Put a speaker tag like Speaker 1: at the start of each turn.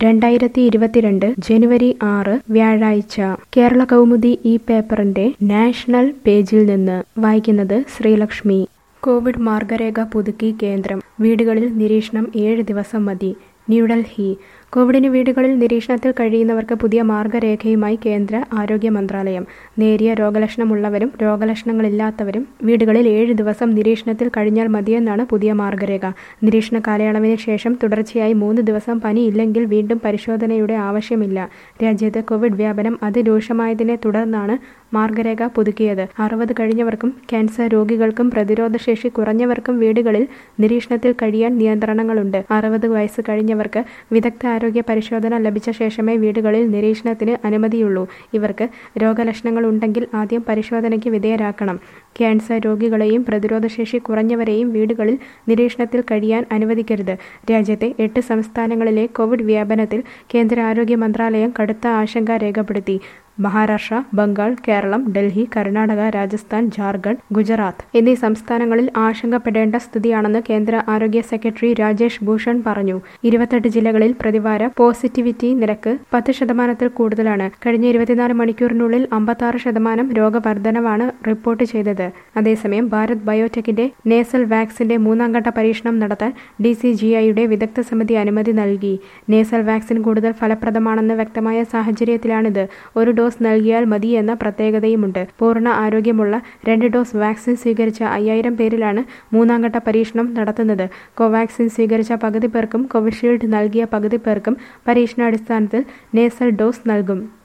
Speaker 1: രണ്ടായിരത്തി ഇരുപത്തിരണ്ട് ജനുവരി ആറ് വ്യാഴാഴ്ച കേരള കൗമുദി ഈ പേപ്പറിന്റെ നാഷണൽ പേജിൽ നിന്ന് വായിക്കുന്നത് ശ്രീലക്ഷ്മി കോവിഡ് മാർഗരേഖ പുതുക്കി കേന്ദ്രം വീടുകളിൽ നിരീക്ഷണം ഏഴ് ദിവസം മതി ന്യൂഡൽഹി കോവിഡിന് വീടുകളിൽ നിരീക്ഷണത്തിൽ കഴിയുന്നവർക്ക് പുതിയ മാർഗരേഖയുമായി കേന്ദ്ര ആരോഗ്യ മന്ത്രാലയം നേരിയ രോഗലക്ഷണമുള്ളവരും രോഗലക്ഷണങ്ങളില്ലാത്തവരും വീടുകളിൽ ഏഴ് ദിവസം നിരീക്ഷണത്തിൽ കഴിഞ്ഞാൽ മതിയെന്നാണ് പുതിയ മാർഗരേഖ നിരീക്ഷണ കാലയളവിന് ശേഷം തുടർച്ചയായി മൂന്ന് ദിവസം പനിയില്ലെങ്കിൽ വീണ്ടും പരിശോധനയുടെ ആവശ്യമില്ല രാജ്യത്ത് കോവിഡ് വ്യാപനം അതിരൂക്ഷമായതിനെ തുടർന്നാണ് മാർഗരേഖ പുതുക്കിയത് അറുപത് കഴിഞ്ഞവർക്കും ക്യാൻസർ രോഗികൾക്കും പ്രതിരോധശേഷി കുറഞ്ഞവർക്കും വീടുകളിൽ നിരീക്ഷണത്തിൽ കഴിയാൻ നിയന്ത്രണങ്ങളുണ്ട് അറുപത് വയസ്സ് കഴിഞ്ഞവർക്ക് വിദഗ്ധ ആരോഗ്യ പരിശോധന ലഭിച്ച ശേഷമേ വീടുകളിൽ നിരീക്ഷണത്തിന് അനുമതിയുള്ളൂ ഇവർക്ക് രോഗലക്ഷണങ്ങൾ ഉണ്ടെങ്കിൽ ആദ്യം പരിശോധനയ്ക്ക് വിധേയരാക്കണം ക്യാൻസർ രോഗികളെയും പ്രതിരോധശേഷി കുറഞ്ഞവരെയും വീടുകളിൽ നിരീക്ഷണത്തിൽ കഴിയാൻ അനുവദിക്കരുത് രാജ്യത്തെ എട്ട് സംസ്ഥാനങ്ങളിലെ കോവിഡ് വ്യാപനത്തിൽ കേന്ദ്ര ആരോഗ്യ മന്ത്രാലയം കടുത്ത ആശങ്ക രേഖപ്പെടുത്തി മഹാരാഷ്ട്ര ബംഗാൾ കേരളം ഡൽഹി കർണാടക രാജസ്ഥാൻ ജാർഖണ്ഡ് ഗുജറാത്ത് എന്നീ സംസ്ഥാനങ്ങളിൽ ആശങ്കപ്പെടേണ്ട സ്ഥിതിയാണെന്ന് കേന്ദ്ര ആരോഗ്യ സെക്രട്ടറി രാജേഷ് ഭൂഷൺ പറഞ്ഞു ഇരുപത്തെട്ട് ജില്ലകളിൽ പ്രതിവാര പോസിറ്റിവിറ്റി നിരക്ക് പത്ത് ശതമാനത്തിൽ കൂടുതലാണ് കഴിഞ്ഞ ഇരുപത്തിനാല് മണിക്കൂറിനുള്ളിൽ അമ്പത്താറ് ശതമാനം രോഗവർദ്ധനവാണ് റിപ്പോർട്ട് ചെയ്തത് അതേസമയം ഭാരത് ബയോടെക്കിന്റെ നേസൽ വാക്സിന്റെ മൂന്നാം ഘട്ട പരീക്ഷണം നടത്താൻ ഡി സി ജി ഐയുടെ വിദഗ്ധ സമിതി അനുമതി നൽകി നേസൽ വാക്സിൻ കൂടുതൽ ഫലപ്രദമാണെന്ന് വ്യക്തമായ സാഹചര്യത്തിലാണിത് ഒരു ഡോസ് നൽകിയാൽ മതി എന്ന പ്രത്യേകതയുമുണ്ട് പൂർണ്ണ ആരോഗ്യമുള്ള രണ്ട് ഡോസ് വാക്സിൻ സ്വീകരിച്ച അയ്യായിരം പേരിലാണ് മൂന്നാം ഘട്ട പരീക്ഷണം നടത്തുന്നത് കോവാക്സിൻ സ്വീകരിച്ച പകുതി പേർക്കും കോവിഷീൽഡ് നൽകിയ പകുതി പേർക്കും പരീക്ഷണാടിസ്ഥാനത്തിൽ നേസൽ ഡോസ് നൽകും